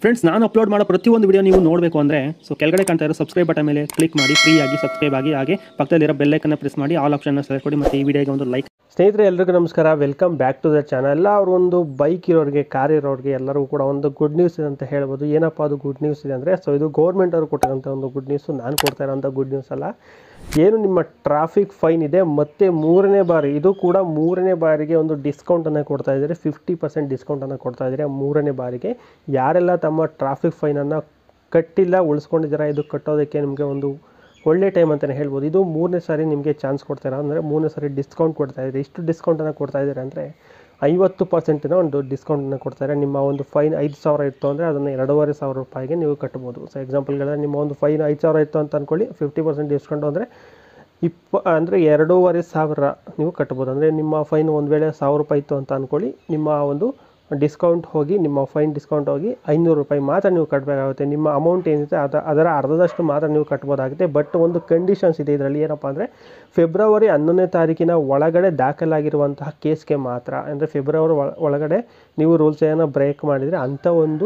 friends ನಾನು upload ಮಾಡೋ ಪ್ರತಿಯೊಂದು ವಿಡಿಯೋ ನೀವು ನೋಡಬೇಕು ಅಂದರೆ ಸೊ ಕೆಳಗಡೆ ಕಾಣ್ತಾ ಇರೋ ಸಬ್ಸ್ಕ್ರೈಬ್ ಬಟನ್ ಮೇಲೆ ಕ್ಲಿಕ್ ಮಾಡಿ ಫ್ರೀ ಆಗಿ ಸಬ್ಸ್ಕ್ರೈಬ್ ಆಗಿ ಹಾಗೆ ಪಕ್ಕದಲ್ಲಿರೋ ಬೆಲ್ಲೈಕನ್ನ ಪ್ರೆಸ್ ಮಾಡಿ ಆಲ್ ಆಪ್ಷನ್ನ ಸೆಲೆಕ್ಟ್ ಮಾಡಿ ಮತ್ತು ಈ ವಿಡಿಯೋಗೆ ಒಂದು ಲೈಕ್ ಸ್ನೇಹಿತರೆ ಎಲ್ರಿಗೂ ನಮಸ್ಕಾರ welcome back to the channel ಎಲ್ಲ ಅವರು ಒಂದು ಬೈಕ್ ಇರೋರಿಗೆ ಕಾರ್ ಇರೋರಿಗೆ ಎಲ್ಲರಿಗೂ ಕೂಡ ಒಂದು ಗುಡ್ ನ್ಯೂಸ್ ಇದೆ ಅಂತ ಹೇಳ್ಬೋದು ಏನಪ್ಪ ಅದು ಗುಡ್ ನ್ಯೂಸ್ ಇದೆ ಅಂದರೆ ಸೊ ಇದು ಗೌರ್ಮೆಂಟ್ ಅವರು ಕೊಟ್ಟಿರೋಂಥ ಒಂದು ಗುಡ್ ನ್ಯೂಸು ನಾನು ಕೊಡ್ತಾ ಇರೋಂಥ ಗುಡ್ ನ್ಯೂಸ್ ಅಲ್ಲ ಏನು ನಿಮ್ಮ ಟ್ರಾಫಿಕ್ ಫೈನ್ ಇದೆ ಮತ್ತೆ ಮೂರನೇ ಬಾರಿ ಇದು ಕೂಡ ಮೂರನೇ ಬಾರಿಗೆ ಒಂದು ಡಿಸ್ಕೌಂಟನ್ನು ಕೊಡ್ತಾ ಇದ್ದಾರೆ ಫಿಫ್ಟಿ ಪರ್ಸೆಂಟ್ ಡಿಸ್ಕೌಂಟನ್ನು ಕೊಡ್ತಾ ಇದ್ದಾರೆ ಮೂರನೇ ಬಾರಿಗೆ ಯಾರೆಲ್ಲ ತಮ್ಮ ಟ್ರಾಫಿಕ್ ಫೈನನ್ನು ಕಟ್ಟಿಲ್ಲ ಉಳಿಸ್ಕೊಂಡಿದ್ದೀರಾ ಇದು ಕಟ್ಟೋದಕ್ಕೆ ನಿಮಗೆ ಒಂದು ಒಳ್ಳೆ ಟೈಮ್ ಅಂತಲೇ ಹೇಳ್ಬೋದು ಇದು ಮೂರನೇ ಸಾರಿ ನಿಮಗೆ ಚಾನ್ಸ್ ಕೊಡ್ತಾರೆ ಅಂದರೆ ಮೂರನೇ ಸಾರಿ ಡಿಸ್ಕೌಂಟ್ ಕೊಡ್ತಾ ಇದ್ದಾರೆ ಎಷ್ಟು ಡಿಸ್ಕೌಂಟನ್ನು ಕೊಡ್ತಾ ಇದ್ದಾರೆ ಅಂದರೆ ಐವತ್ತು ಪರ್ಸೆಂಟಿನ ಒಂದು ಡಿಸ್ಕೌಂಟನ್ನು ಕೊಡ್ತಾರೆ ನಿಮ್ಮ ಒಂದು ಫೈನ್ ಐದು ಸಾವಿರ ಇತ್ತು ಅಂದರೆ ಅದನ್ನು ಎರಡೂವರೆ ಸಾವಿರ ರೂಪಾಯಿಗೆ ನೀವು ಕಟ್ಬೋದು ಸೊ ಎಕ್ಸಾಂಪಲ್ಗಳಿದ್ರೆ ನಿಮ್ಮ ಒಂದು ಫೈನ್ ಐದು ಸಾವಿರ ಇತ್ತು ಅಂತ ಅಂದ್ಕೊಳ್ಳಿ ಫಿಫ್ಟಿ ಪರ್ಸೆಂಟ್ ಡಿಸ್ಕೌಂಟ್ ಅಂದರೆ ಇಪ್ಪ ಅಂದರೆ ಎರಡೂವರೆ ಸಾವಿರ ನೀವು ಕಟ್ಬೋದು ಅಂದರೆ ನಿಮ್ಮ ಫೈನ್ ಒಂದು ವೇಳೆ ಸಾವಿರ ರೂಪಾಯಿ ಇತ್ತು ಅಂತ ಅಂದ್ಕೊಳ್ಳಿ ನಿಮ್ಮ ಒಂದು ಡಿಸ್ಕೌಂಟ್ ಹೋಗಿ ನಿಮ್ಮ ಫೈನ್ ಡಿಸ್ಕೌಂಟ್ ಹೋಗಿ ಐನೂರು ರೂಪಾಯಿ ಮಾತ್ರ ನೀವು ಕಟ್ಟಬೇಕಾಗುತ್ತೆ ನಿಮ್ಮ ಅಮೌಂಟ್ ಏನಿದೆ ಅದ ಅದರ ಅರ್ಧದಷ್ಟು ಮಾತ್ರ ನೀವು ಕಟ್ಬೋದಾಗುತ್ತೆ ಬಟ್ ಒಂದು ಕಂಡೀಷನ್ಸ್ ಇದೆ ಇದರಲ್ಲಿ ಏನಪ್ಪ ಅಂದರೆ ಫೆಬ್ರವರಿ ಹನ್ನೊಂದನೇ ತಾರೀಕಿನ ಒಳಗಡೆ ದಾಖಲಾಗಿರುವಂತಹ ಕೇಸ್ಗೆ ಮಾತ್ರ ಅಂದರೆ ಫೆಬ್ರವರಿ ಒಳ- ಒಳಗಡೆ ನೀವು ರೂಲ್ಸ್ ಏನೋ ಬ್ರೇಕ್ ಮಾಡಿದರೆ ಅಂಥ ಒಂದು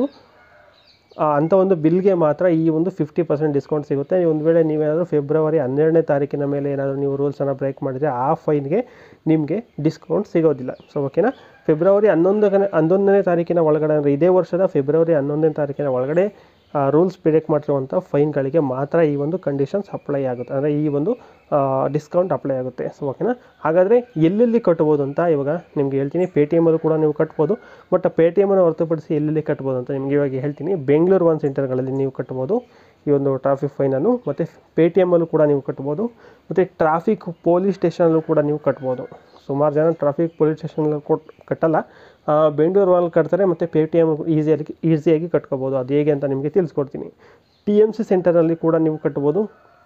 ಆ, ಅಂಥ ಒಂದು ಬಿಲ್ಗೆ ಮಾತ್ರ ಈ ಒಂದು ಫಿಫ್ಟಿ ಪರ್ಸೆಂಟ್ ಡಿಸ್ಕೌಂಟ್ ಸಿಗುತ್ತೆ ಒಂದು ವೇಳೆ ನೀವೇನಾದರೂ ಫೆಬ್ರವರಿ ಹನ್ನೆರಡನೇ ತಾರೀಕಿನ ಮೇಲೆ ಏನಾದರೂ ನೀವು ರೂಲ್ಸನ್ನು ಬ್ರೇಕ್ ಮಾಡಿದರೆ ಆ ಫೈನ್ಗೆ ನಿಮಗೆ ಡಿಸ್ಕೌಂಟ್ ಸಿಗೋದಿಲ್ಲ ಸೊ ಓಕೆನಾ ಫೆಬ್ರವರಿ ಹನ್ನೊಂದನೇ ಹನ್ನೊಂದನೇ ತಾರೀಕಿನ ಒಳಗಡೆ ಅಂದರೆ ಇದೇ ವರ್ಷದ ಫೆಬ್ರವರಿ ಹನ್ನೊಂದನೇ ತಾರೀಕಿನ ಒಳಗಡೆ ರೂಲ್ಸ್ ಬ್ರೇಕ್ ಮಾಡಿರುವಂಥ ಫೈನ್ಗಳಿಗೆ ಮಾತ್ರ ಈ ಒಂದು ಕಂಡೀಷನ್ಸ್ ಅಪ್ಲೈ ಆಗುತ್ತೆ ಅಂದರೆ ಈ ಒಂದು ಡಿಸ್ಕೌಂಟ್ ಅಪ್ಲೈ ಆಗುತ್ತೆ ಸೊ ಓಕೆನಾ ಹಾಗಾದರೆ ಎಲ್ಲೆಲ್ಲಿ ಕಟ್ಬೋದು ಅಂತ ಇವಾಗ ನಿಮಗೆ ಹೇಳ್ತೀನಿ ಪೇ ಟಿ ಎಮಲ್ಲೂ ಕೂಡ ನೀವು ಕಟ್ಬೋದು ಬಟ್ ಪೇ ಟಿ ಎಮನ್ನು ಹೊರತುಪಡಿಸಿ ಎಲ್ಲೆಲ್ಲಿ ಕಟ್ಬೋದು ಅಂತ ನಿಮಗೆ ಇವಾಗ ಹೇಳ್ತೀನಿ ಬೆಂಗಳೂರು ಒನ್ ಸೆಂಟರ್ಗಳಲ್ಲಿ ನೀವು ಕಟ್ಬೋದು ಈ ಒಂದು ಟ್ರಾಫಿಕ್ ಫೈನನ್ನು ಮತ್ತು ಪೇ ಟಿ ಎಮಲ್ಲೂ ಕೂಡ ನೀವು ಕಟ್ಬೋದು ಮತ್ತು ಟ್ರಾಫಿಕ್ ಪೊಲೀಸ್ ಸ್ಟೇಷನಲ್ಲೂ ಕೂಡ ನೀವು ಕಟ್ಬೋದು ಸುಮಾರು ಜನ ಟ್ರಾಫಿಕ್ ಪೊಲೀಸ್ ಸ್ಟೇಷನಲ್ಲಿ ಕೊಟ್ಟು ಕಟ್ಟಲ್ಲ ಆ, ಬೆಂಗಳೂರು ಅಲ್ಲಿ ಕಟ್ತಾರೆ ಮತ್ತು ಪೇ ಟಿ ಎಮ್ ಈಸಿಯಾಗಿ ಈಸಿಯಾಗಿ ಕಟ್ಕೋಬೋದು ಅದು ಹೇಗೆ ಅಂತ ನಿಮಗೆ ತಿಳಿಸ್ಕೊಡ್ತೀನಿ ಟಿ ಎಮ್ ಸಿ ಸೆಂಟರಲ್ಲಿ ಕೂಡ ನೀವು ಕಟ್ಬೋದು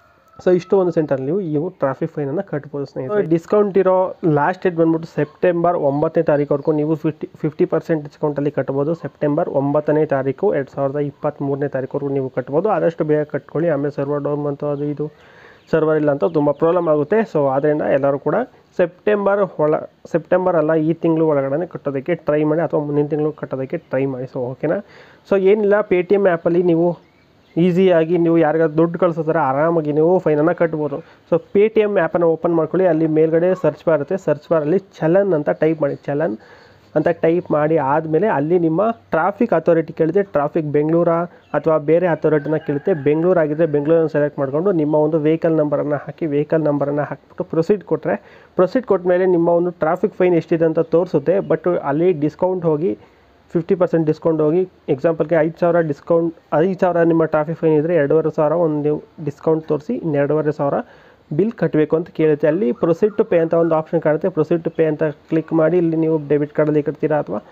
ಸೊ ಇಷ್ಟು ಒಂದು ಸೆಂಟರ್ ನೀವು ಇವು ಟ್ರಾಫಿಕ್ ಫೈನನ್ನು ಕಟ್ಬೋದು ಸ್ನೇಹಿತರೆ ಡಿಸ್ಕೌಂಟ್ ಇರೋ ಲಾಸ್ಟ್ ಡೇಟ್ ಬಂದ್ಬಿಟ್ಟು ಸೆಪ್ಟೆಂಬರ್ ಒಂಬತ್ತನೇ ತಾರೀಕುವರೆಗೂ ನೀವು ಫಿಫ್ಟಿ ಫಿಫ್ಟಿ ಪರ್ಸೆಂಟ್ ಡಿಸ್ಕೌಂಟಲ್ಲಿ ಕಟ್ಬೋದು ಸೆಪ್ಟೆಂಬರ್ ಒಂಬತ್ತನೇ ತಾರೀಕು ಎರಡು ಸಾವಿರದ ಇಪ್ಪತ್ತ್ಮೂರನೇ ತಾರೀಕುವರೆಗೂ ನೀವು ಕಟ್ಬೋದು ಆದಷ್ಟು ಬೇಗ ಕಟ್ಕೊಳ್ಳಿ ಆಮೇಲೆ ಸರ್ವರ್ ಡೌನ್ ಬಂತು ಅದು ಇದು ಸರ್ವರ್ ಇಲ್ಲ ಅಂತ ತುಂಬ ಪ್ರಾಬ್ಲಮ್ ಆಗುತ್ತೆ ಸೊ ಆದ್ದರಿಂದ ಎಲ್ಲರೂ ಕೂಡ ಸೆಪ್ಟೆಂಬರ್ ಒಳ ಸೆಪ್ಟೆಂಬರ್ ಅಲ್ಲ ಈ ತಿಂಗಳು ಒಳಗಡೆ ಕಟ್ಟೋದಕ್ಕೆ ಟ್ರೈ ಮಾಡಿ ಅಥವಾ ಮುಂದಿನ ತಿಂಗಳು ಕಟ್ಟೋದಕ್ಕೆ ಟ್ರೈ ಮಾಡಿ ಸೊ ಓಕೆನಾ ಸೊ ಏನಿಲ್ಲ ಪೇ ಟಿ ಎಮ್ ಆ್ಯಪಲ್ಲಿ ನೀವು ಈಸಿಯಾಗಿ ನೀವು ಯಾರಿಗಾದ್ರು ದುಡ್ಡು ಕಳಿಸೋ ಥರ ಆರಾಮಾಗಿ ನೀವು ಫೈನನ್ನು ಕಟ್ಬೋದು ಸೊ ಪೇ ಟಿ ಎಮ್ ಆ್ಯಪನ್ನು ಓಪನ್ ಮಾಡ್ಕೊಳ್ಳಿ ಅಲ್ಲಿ ಮೇಲ್ಗಡೆ ಸರ್ಚ್ ಬಾರ್ ಇರುತ್ತೆ ಸರ್ಚ್ ಬಾರಲ್ಲಿ ಚಲನ್ ಅಂತ ಟೈಪ್ ಮಾಡಿ ಚಲನ್ ಅಂತ ಟೈಪ್ ಮಾಡಿ ಆದಮೇಲೆ ಅಲ್ಲಿ ನಿಮ್ಮ ಟ್ರಾಫಿಕ್ ಅಥಾರಿಟಿ ಕೇಳಿದ್ರೆ ಟ್ರಾಫಿಕ್ ಬೆಂಗಳೂರ ಅಥವಾ ಬೇರೆ ಅಥಾರಿಟಿನ ಕೇಳುತ್ತೆ ಬೆಂಗಳೂರು ಆಗಿದ್ದರೆ ಬೆಂಗಳೂರನ್ನು ಸೆಲೆಕ್ಟ್ ಮಾಡಿಕೊಂಡು ನಿಮ್ಮ ಒಂದು ವೆಹಿಕಲ್ ನಂಬರನ್ನು ಹಾಕಿ ವೆಹಿಕಲ್ ನಂಬರನ್ನು ಹಾಕ್ಬಿಟ್ಟು ಪ್ರೊಸೀಡ್ ಕೊಟ್ಟರೆ ಪ್ರೊಸೀಡ್ ಕೊಟ್ಟ ಮೇಲೆ ನಿಮ್ಮ ಒಂದು ಟ್ರಾಫಿಕ್ ಫೈನ್ ಎಷ್ಟಿದೆ ಅಂತ ತೋರಿಸುತ್ತೆ ಬಟ್ ಅಲ್ಲಿ ಡಿಸ್ಕೌಂಟ್ ಹೋಗಿ ಫಿಫ್ಟಿ ಪರ್ಸೆಂಟ್ ಡಿಸ್ಕೌಂಟ್ ಹೋಗಿ ಎಕ್ಸಾಂಪಲ್ಗೆ ಐದು ಸಾವಿರ ಡಿಸ್ಕೌಂಟ್ ಐದು ಸಾವಿರ ನಿಮ್ಮ ಟ್ರಾಫಿಕ್ ಫೈನ್ ಇದ್ದರೆ ಎರಡೂವರೆ ಸಾವಿರ ಒಂದು ನೀವು ಡಿಸ್ಕೌಂಟ್ ತೋರಿಸಿ ಇನ್ನೆರಡೂವರೆ ಸಾವಿರ ಬಿಲ್ ಕಟ್ಟಬೇಕು ಅಂತ ಕೇಳುತ್ತೆ ಅಲ್ಲಿ ಪ್ರೊಸೀಡ್ ಟು ಪೇ ಅಂತ ಒಂದು ಆಪ್ಷನ್ ಕಾಣುತ್ತೆ ಪ್ರೊಸೀಡ್ ಟು ಪೇ ಅಂತ ಕ್ಲಿಕ್ ಮಾಡಿ ಇಲ್ಲಿ ನೀವು ಡೆಬಿಟ್ ಕಾರ್ಡಲ್ಲಿ ಕಟ್ತೀರಾ ಅಥವಾ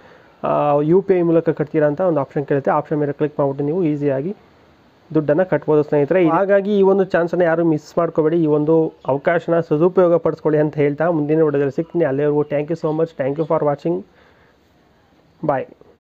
ಯು ಪಿ ಐ ಮೂಲಕ ಕಟ್ತೀರಾ ಅಂತ ಒಂದು ಆಪ್ಷನ್ ಕೇಳುತ್ತೆ ಆಪ್ಷನ್ ಮೇಲೆ ಕ್ಲಿಕ್ ಮಾಡಿಬಿಟ್ಟು ನೀವು ಈಸಿಯಾಗಿ ದುಡ್ಡನ್ನು ಕಟ್ಬೋದು ಸ್ನೇಹಿತರೆ ಹಾಗಾಗಿ ಈ ಒಂದು ಚಾನ್ಸನ್ನು ಯಾರು ಮಿಸ್ ಮಾಡ್ಕೋಬೇಡಿ ಈ ಒಂದು ಅವಕಾಶನ ಸದುಪಯೋಗ ಪಡಿಸ್ಕೊಳ್ಳಿ ಅಂತ ಹೇಳ್ತಾ ಮುಂದಿನ ವಿಡಿಯೋದಲ್ಲಿ ಸಿಗ್ತೀನಿ ಅಲ್ಲಿವರೆಗೂ thank you so much thank you for watching bye